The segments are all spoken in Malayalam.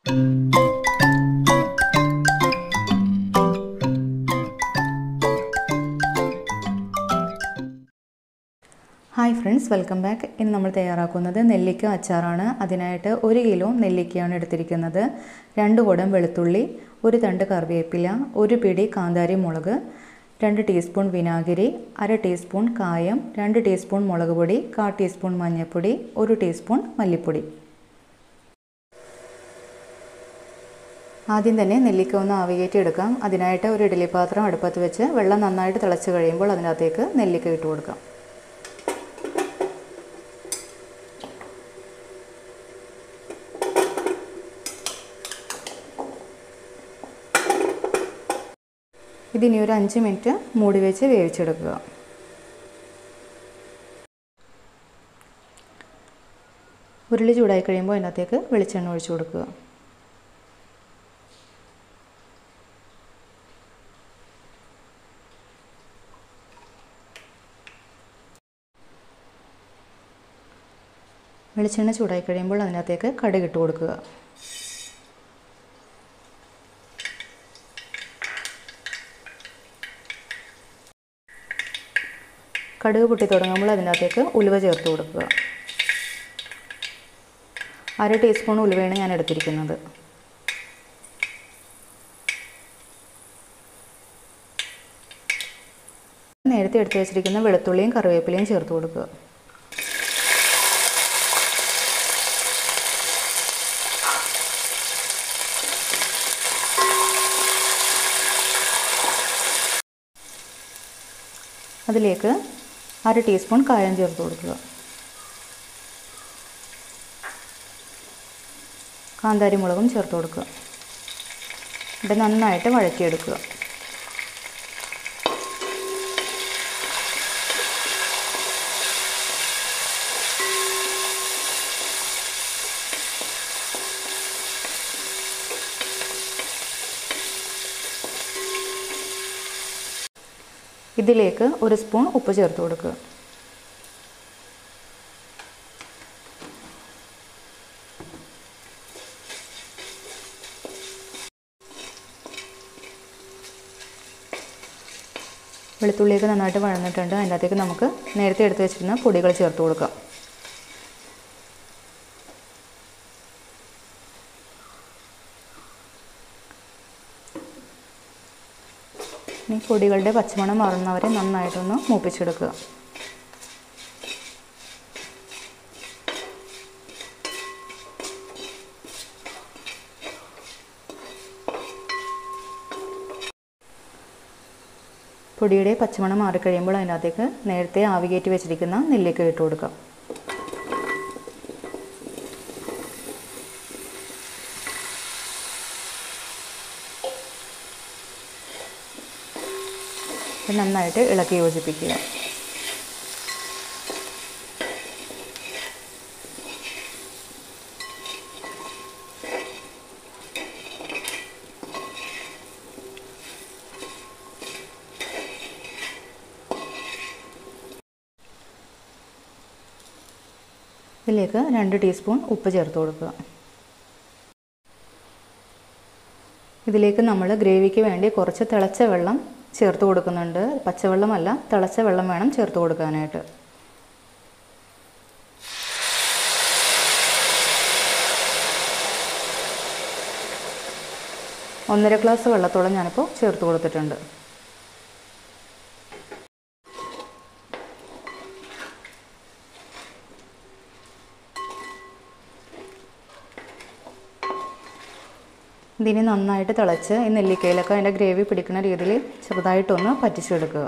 ഹായ് ഫ്രണ്ട്സ് വെൽക്കം ബാക്ക് ഇന്ന് നമ്മൾ തയ്യാറാക്കുന്നത് നെല്ലിക്ക അച്ചാറാണ് അതിനായിട്ട് ഒരു കിലോ നെല്ലിക്കയാണ് എടുത്തിരിക്കുന്നത് രണ്ട് കുടം വെളുത്തുള്ളി ഒരു തണ്ട് കറിവേപ്പില ഒരു പിടി കാന്താരി മുളക് രണ്ട് ടീസ്പൂൺ വിനാഗിരി അര ടീസ്പൂൺ കായം രണ്ട് ടീസ്പൂൺ മുളക് പൊടി കാ ടീസ്പൂൺ മഞ്ഞൾപ്പൊടി ഒരു ടീസ്പൂൺ മല്ലിപ്പൊടി ആദ്യം തന്നെ നെല്ലിക്ക ഒന്ന് ആവിയേറ്റി എടുക്കാം അതിനായിട്ട് ഒരു ഇഡ്ഡലി പാത്രം അടുപ്പത്ത് വെച്ച് വെള്ളം നന്നായിട്ട് തിളച്ച് കഴിയുമ്പോൾ അതിനകത്തേക്ക് നെല്ലിക്ക ഇട്ട് കൊടുക്കാം ഇതിനി ഒരു അഞ്ച് മിനിറ്റ് മൂടി വെച്ച് വേവിച്ചെടുക്കുക ഉരുളി ചൂടായി കഴിയുമ്പോൾ അതിനകത്തേക്ക് വെളിച്ചെണ്ണ ഒഴിച്ചു കൊടുക്കുക വെളിച്ചെണ്ണ ചൂടായി കഴിയുമ്പോൾ അതിനകത്തേക്ക് കടുക് ഇട്ട് കൊടുക്കുക കടുക് പൊട്ടി തുടങ്ങുമ്പോൾ അതിനകത്തേക്ക് ഉലുവ ചേർത്ത് കൊടുക്കുക അര ടീസ്പൂൺ ഉലുവയാണ് ഞാൻ എടുത്തിരിക്കുന്നത് നേരത്തെ എടുത്തു വെച്ചിരിക്കുന്ന വെളുത്തുള്ളിയും കറിവേപ്പിലയും ചേർത്ത് കൊടുക്കുക അതിലേക്ക് അര ടീസ്പൂൺ കായം ചേർത്ത് കൊടുക്കുക കാന്താരി മുളകും ചേർത്ത് കൊടുക്കുക ഇത് നന്നായിട്ട് വഴറ്റിയെടുക്കുക ഇതിലേക്ക് ഒരു സ്പൂൺ ഉപ്പ് ചേർത്ത് കൊടുക്കുക വെളുത്തുള്ളിയൊക്കെ നന്നായിട്ട് വഴന്നിട്ടുണ്ട് അതിൻ്റെ അകത്തേക്ക് നമുക്ക് നേരത്തെ എടുത്ത് വെച്ചിരുന്ന പൊടികൾ ചേർത്ത് കൊടുക്കാം ഈ പൊടികളുടെ പച്ചമണം മാറുന്നവരെ നന്നായിട്ടൊന്ന് മൂപ്പിച്ചെടുക്കുക പൊടിയുടെ പച്ചമണം മാറിക്കഴിയുമ്പോൾ അതിനകത്തേക്ക് നേരത്തെ ആവികേറ്റി വെച്ചിരിക്കുന്ന നെല്ലിക്ക ഇട്ട് കൊടുക്കാം നന്നായിട്ട് ഇളക്കി യോജിപ്പിക്കുക ഇതിലേക്ക് രണ്ട് ടീസ്പൂൺ ഉപ്പ് ചേർത്ത് കൊടുക്കുക ഇതിലേക്ക് നമ്മൾ ഗ്രേവിക്ക് വേണ്ടി കുറച്ച് തിളച്ച വെള്ളം ചേർത്ത് കൊടുക്കുന്നുണ്ട് പച്ചവെള്ളമല്ല തിളച്ച വെള്ളം വേണം ചേർത്ത് കൊടുക്കാനായിട്ട് ഒന്നര ഗ്ലാസ് വെള്ളത്തോളം ഞാനിപ്പോൾ ചേർത്ത് കൊടുത്തിട്ടുണ്ട് ഇതിനി നന്നായിട്ട് തിളച്ച് ഈ നെല്ലിക്കയിലൊക്കെ അതിൻ്റെ ഗ്രേവി പിടിക്കുന്ന രീതിയിൽ ചെറുതായിട്ടൊന്ന് പറ്റിച്ചെടുക്കുക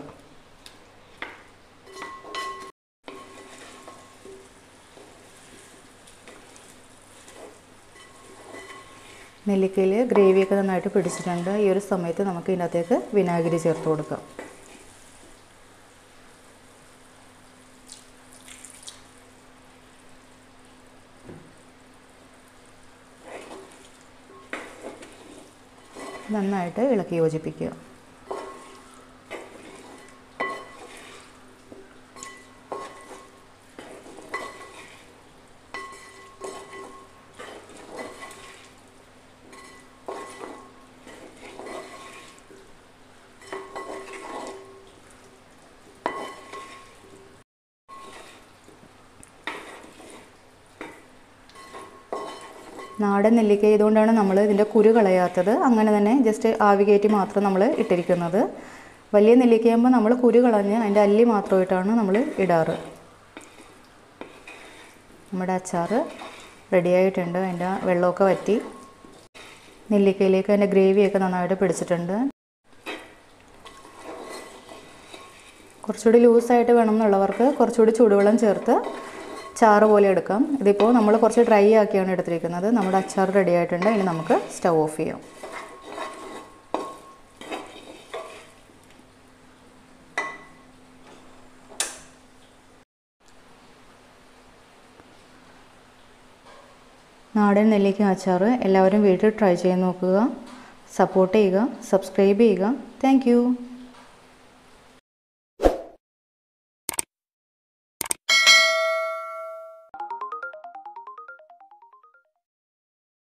നെല്ലിക്കയിൽ ഗ്രേവിയൊക്കെ നന്നായിട്ട് പിടിച്ചിട്ടുണ്ട് ഈ ഒരു സമയത്ത് നമുക്ക് ഇതിനകത്തേക്ക് വിനാഗിരി ചേർത്ത് കൊടുക്കാം നന്നായിട്ട് ഇളക്കി യോജിപ്പിക്കുക നാടൻ നെല്ലിക്ക ഇതുകൊണ്ടാണ് നമ്മൾ ഇതിൻ്റെ കുരു കളയാത്തത് അങ്ങനെ തന്നെ ജസ്റ്റ് ആവി കയറ്റി മാത്രം നമ്മൾ ഇട്ടിരിക്കുന്നത് വലിയ നെല്ലിക്കയാകുമ്പോൾ നമ്മൾ കുരു കളഞ്ഞ് അതിൻ്റെ അല്ലി മാത്രമായിട്ടാണ് നമ്മൾ ഇടാറ് നമ്മുടെ അച്ചാർ റെഡിയായിട്ടുണ്ട് അതിൻ്റെ വെള്ളമൊക്കെ വറ്റി നെല്ലിക്കയിലേക്ക് അതിൻ്റെ ഗ്രേവിയൊക്കെ നന്നായിട്ട് പിടിച്ചിട്ടുണ്ട് കുറച്ചുകൂടി ലൂസായിട്ട് വേണം എന്നുള്ളവർക്ക് കുറച്ചുകൂടി ചൂടുവെള്ളം ചേർത്ത് ചാറ് പോലെ എടുക്കാം ഇതിപ്പോൾ നമ്മൾ കുറച്ച് ഡ്രൈ ആക്കിയാണ് എടുത്തിരിക്കുന്നത് നമ്മുടെ അച്ചാർ റെഡി ആയിട്ടുണ്ട് ഇനി നമുക്ക് സ്റ്റൗ ഓഫ് ചെയ്യാം നാടൻ നെല്ലിക്ക അച്ചാർ എല്ലാവരും വീട്ടിൽ ട്രൈ ചെയ്ത് നോക്കുക സപ്പോർട്ട് ചെയ്യുക സബ്സ്ക്രൈബ് ചെയ്യുക താങ്ക്